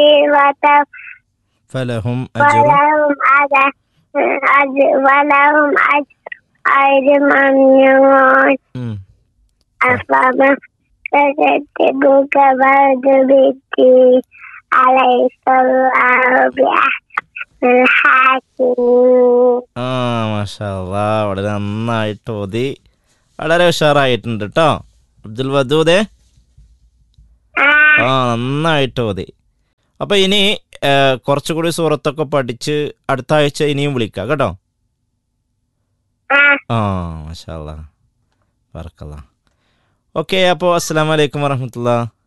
وتب ഫലഹും അജുറും ولهم أجر أجر- ولهم أجر غير ممنون ഉം. أفما تكذبك بعد بالدين أليس الله بأحسن الحاكمين ആ മാഷാല്ലാ വളരെ നന്നായിട്ട് ഓതി വളരെ ഉഷാറായിട്ടുണ്ട് കേട്ടോ അബ്ദുൽ വദൂദേ آه ആ നന്നായിട്ട് ഓതി അപ്പോൾ ഇനി ഏ, കുറച്ചുകൂടി സൂറത്തൊക്കെ പഠിച്ച് അടുത്ത ആഴ്ച ഇനിയും വിളിക്കാം കേട്ടോ آه ആ മാഷാല്ലാ വർക്കല്ല ഓക്കെ അപ്പോൾ അസ്സാം വലൈക്കും വറഹമത്തുള്ള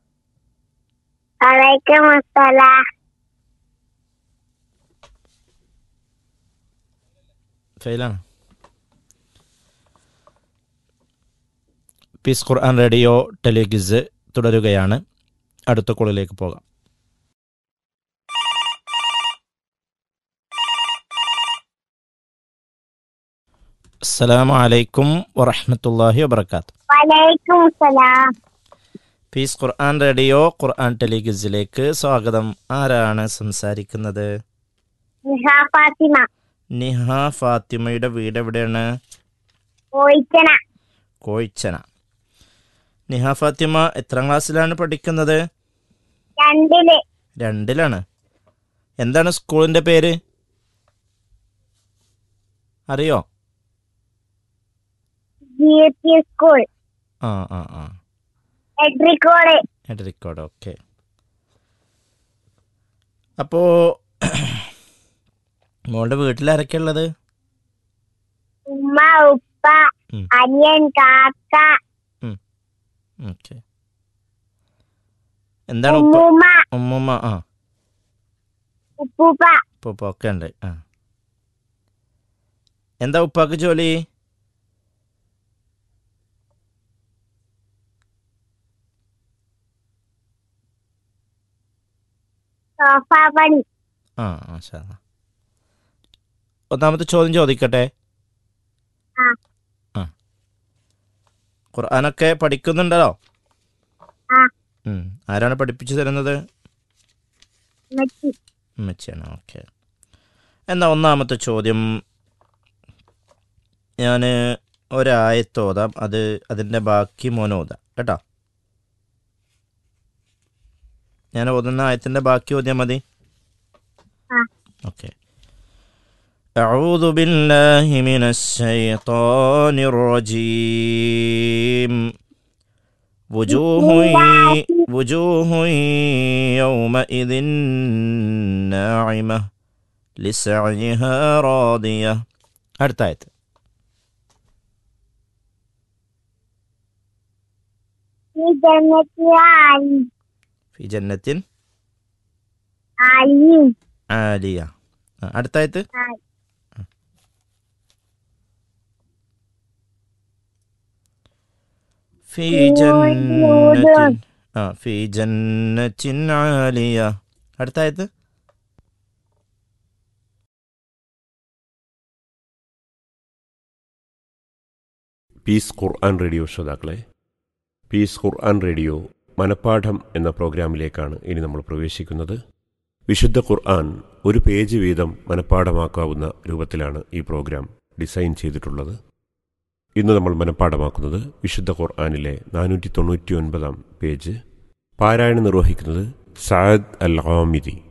عليكم السلام ഫെയിലാണ് പീസ് ഖുർആൻ റേഡിയോ ടെലിഗിസ് തുടരുകയാണ് അടുത്ത കോളിലേക്ക് പോകാം അസ്സലാമു അലൈക്കും വറഹ്മത്തുള്ളാഹി വബർക്കാത്തു وعليكم السلام പീസ് ഖുർആൻ റേഡിയോ ഖുർആൻ ടെലിഗിസിലേക്ക് സ്വാഗതം ആരാണ് സംസാരിക്കുന്നത് നിഹാ ഫാത്തിമ നിഹ ഫാത്തിമയുടെ വീട് എവിടെയാണ് കോയിച്ചന കോയിച്ചന നിഹ ഫാത്തിമ എത്രാം ക്ലാസ്സിലാണ് പഠിക്കുന്നത് രണ്ടില് രണ്ടിലാണ് എന്താണ് സ്കൂളിൻ്റെ പേര് അറിയോ ജി പി സ്കൂൾ ആ ആ ആ എഡ്രിക്കോട് എഡറിക്കോട് ഓക്കെ അപ്പോൾ മോളുടെ വീട്ടിലാരൊക്കെ ഉള്ളത് ഉമ്മ ഉപ്പ ഉം. അനിയൻ കാക്ക ഓക്കെ എന്താണ് ഉപ്പ ഉമ്മൂമ്മ ഉമ്മുമ്മ ആ ഉപ്പൂപ്പ ഉപ്പ ഒക്കെ ഉണ്ട് ആ എന്താ ഉപ്പാക്ക് ജോലി സോഫ പണി ആ മാഷാ അല്ലാ. ഒന്നാമത്തെ ചോദ്യം ചോദിക്കട്ടെ ആ. ആ ഖുർആനൊക്കെ പഠിക്കുന്നുണ്ടല്ലോ ആ. ഉം. ആരാണ് പഠിപ്പിച്ചു തരുന്നത് ഉമ്മച്ചി ഉമ്മച്ചിയാണ് ഓക്കെ എന്നാ ഒന്നാമത്തെ ചോദ്യം ഞാൻ ഒരായത്തോതാം അത് അതിൻ്റെ ബാക്കി മോനോതാം കേട്ടോ ഞാൻ ഓതുന്ന ആയത്തിൻ്റെ ബാക്കി ഓതിയാൽ മതി ആ. ഓക്കെ أعوذ بالله من الشيطان الرجيم وجوه وجوه يومئذ ناعمة لسعيها راضية അടുത്ത ആയത്ത് ഈ ജന്നത്തി ആലി ഫി ജന്നത്തിൻ ആലി ആലിയ ആ, അടുത്ത ആയത്ത് ആലി. ഫി നൂറ് ജന്നത്തിൻ ആ ഫി ജന്നത്തിൻ ആലിയ അടുത്ത ആയത്ത് പീസ് ഖുർആൻ റേഡിയോ ശ്രോതാക്കളെ പീസ് ഖുർആൻ റേഡിയോ മനപ്പാഠം എന്ന പ്രോഗ്രാമിലേക്കാണ് ഇനി നമ്മൾ പ്രവേശിക്കുന്നത് വിശുദ്ധ ഖുർആൻ ഒരു പേജ് വീതം മനപ്പാഠമാക്കാവുന്ന രൂപത്തിലാണ് ഈ പ്രോഗ്രാം ഡിസൈൻ ചെയ്തിട്ടുള്ളത് ഇന്ന് നമ്മൾ മനപ്പാഠമാക്കുന്നത് വിശുദ്ധ ഖുർആനിലെ നാനൂറ്റി തൊണ്ണൂറ്റി ഒൻപതാം പേജ് പാരായണം നിർവഹിക്കുന്നത് സാദ് അൽ ആമിരി